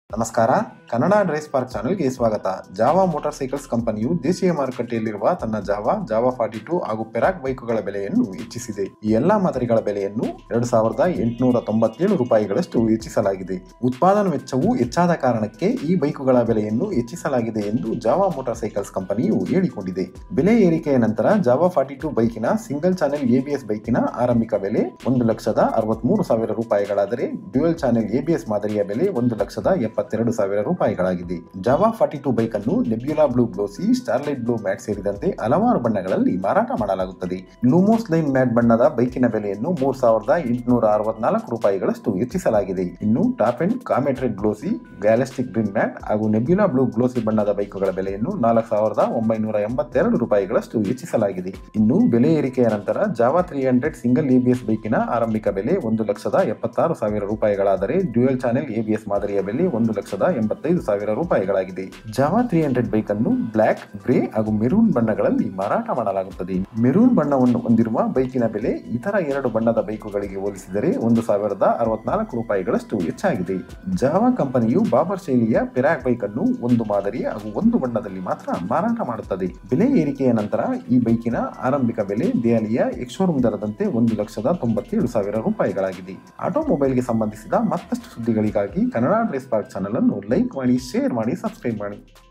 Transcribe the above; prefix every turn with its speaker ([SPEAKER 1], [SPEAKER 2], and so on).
[SPEAKER 1] ನಮಸ್ಕಾರ Kannada dries park ಚಾನೆಲ್ಗೆ ಸ್ವಾಗತ ಜಾವಾ ಮೋಟಾರ್ ಸೈಕಲ್ಸ್ ಕಂಪನಿಯು ದೇಶೀಯ ಮಾರುಕಟ್ಟೆಯಲ್ಲಿರುವ ತನ್ನ ಜಾವಾ ಜಾವಾ ಫಾರ್ಟಿ ಟು ಹಾಗೂ ಪೆರಾಕ್ ಬೈಕುಗಳ ಬೆಲೆಯನ್ನು ಹೆಚ್ಚಿಸಿದೆ ಈ ಎಲ್ಲಾ ಮಾದರಿಗಳ ಬೆಲೆಯನ್ನು ಎರಡು ಸಾವಿರದ ಎಂಟುನೂರ ತೊಂಬತ್ತೇಳು ರೂಪಾಯಿಗಳಷ್ಟು ಹೆಚ್ಚಿಸಲಾಗಿದೆ ಉತ್ಪಾದನಾ ವೆಚ್ಚವು ಹೆಚ್ಚಾದ ಕಾರಣಕ್ಕೆ ಈ ಬೈಕುಗಳ ಬೆಲೆಯನ್ನು ಹೆಚ್ಚಿಸಲಾಗಿದೆ ಎಂದು ಜಾವಾ ಮೋಟಾರ್ ಸೈಕಲ್ಸ್ ಕಂಪನಿಯು ಹೇಳಿಕೊಂಡಿದೆ ಬೆಲೆ ಏರಿಕೆಯ ನಂತರ ಜಾವಾ ಫಾರ್ಟಿ ಟು ಬೈಕಿನ ಸಿಂಗಲ್ ಚಾನೆಲ್ ಎಬಿಎಸ್ ಬೈಕಿನ ಆರಂಭಿಕ ಬೆಲೆ ಒಂದು ಲಕ್ಷದ ಅರವತ್ಮೂರು ಸಾವಿರ ರೂಪಾಯಿಗಳಾದರೆ ಡ್ಯುಯಲ್ ಚಾನೆಲ್ ಎಬಿಎಸ್ ಮಾದರಿಯ ಬೆಲೆ ಒಂದು ಲಕ್ಷದ ಎಪ್ಪತ್ತೆರಡು ಸಾವಿರ ರೂಪಾಯಿಗಳಾಗಿದೆ ಜಾವಾ ಫಾರ್ಟಿ ಟು ಬೈಕ್ ಅನ್ನು nebula blue glossy starlight blue matte ಸೇರಿದಂತೆ ಹಲವಾರು ಬಣ್ಣಗಳಲ್ಲಿ ಮಾರಾಟ ಮಾಡಲಾಗುತ್ತದೆ ಲೂಮೋಸ್ ಲೈನ್ ಮ್ಯಾಟ್ ಬಣ್ಣದ ಬೈಕಿನ ಬೆಲೆಯನ್ನು ಮೂರ್ ಸಾವಿರದ ಎಂಟುನೂರ ಅರವತ್ನಾಲ್ಕು ರೂಪಾಯಿಗಳಷ್ಟು ಹೆಚ್ಚಿಸಲಾಗಿದೆ ಇನ್ನು top and comet red glossy galactic green matte ಹಾಗೂ ನೆಬ್ಯುಲಾ ಬ್ಲೂ ಗ್ಲೋಸಿ ಬಣ್ಣದ ಬೈಕುಗಳ ಬೆಲೆಯನ್ನು ನಾಲ್ಕು ಸಾವಿರದ ಒಂಬೈನೂರ ಎಂಬತ್ತೆರಡು ರೂಪಾಯಿಗಳಷ್ಟು ಹೆಚ್ಚಿಸಲಾಗಿದೆ ಇನ್ನು ಬೆಲೆ ಏರಿಕೆಯ ನಂತರ Jawa three hundred single ABS ಬೈಕಿನ ಆರಂಭಿಕ ಬೆಲೆ ಒಂದು ಲಕ್ಷದ ಎಪ್ಪತ್ತಾರು ಸಾವಿರ ರೂಪಾಯಿಗಳಾದರೆ ಡ್ಯುಯಲ್ ಚಾನೆಲ್ ಎಬಿಎಸ್ ಮಾದರಿಯ ಬೆಲೆ ಒಂದು ಲಕ್ಷದ ಎಂಬತ್ತೈದು ಸಾವಿರ ರೂಪಾಯಿಗಳಾಗಿದೆ ಜಾವಾ ತ್ರೀ ಹಂಡ್ರೆಡ್ ಬೈಕ್ ಅನ್ನು ಬ್ಲಾಕ್ ಗ್ರೇ ಹಾಗೂ ಮೆರೂನ್ ಬಣ್ಣಗಳಲ್ಲಿ ಮಾರಾಟ ಮಾಡಲಾಗುತ್ತದೆ ಮೆರೂನ್ ಬಣ್ಣವನ್ನು ಹೊಂದಿರುವ ಬೈಕಿನ ಬೆಲೆ ಇತರ ಎರಡು ಬಣ್ಣದ ಬೈಕುಗಳಿಗೆ ಹೋಲಿಸಿದರೆ ಒಂದು ಸಾವಿರದ ಅರವತ್ನಾಲ್ಕು ರೂಪಾಯಿಗಳಷ್ಟು ಹೆಚ್ಚಾಗಿದೆ ಜಾವಾ ಕಂಪನಿಯು ಬಾಬರ್ ಶೈಲಿಯ ಪೆರಾಕ್ ಬೈಕ್ ಅನ್ನು ಒಂದು ಮಾದರಿ ಹಾಗೂ ಒಂದು ಬಣ್ಣದಲ್ಲಿ ಮಾತ್ರ ಮಾರಾಟ ಮಾಡುತ್ತದೆ ಬೆಲೆ ಏರಿಕೆಯ ನಂತರ ಈ ಬೈಕಿನ ಆರಂಭಿಕ ಬೆಲೆ ದೆಹಲಿಯ ಎಕ್ಶೋರೂಮ್ ದರದಂತೆ ಒಂದು ಲಕ್ಷದ ತೊಂಬತ್ತೇಳು ಸಾವಿರ ರೂಪಾಯಿಗಳಾಗಿದೆ ಆಟೋಮೊಬೈಲ್ಗೆ ಸಂಬಂಧಿಸಿದ ಮತ್ತಷ್ಟು ಸುದ್ದಿಗಳಿಗಾಗಿ ಕನ್ನಡ ಡ್ರೆಸ್ ಪಾರ್ಕ್ ಚಾನಲ್ ಅನ್ನು ಲೈಕ್ ಮಾಡಿ ಶೇರ್ ಮಾಡಿ ಸಬ್ಸ್ಕ್ರೈಬ್ ಮಾಡಿ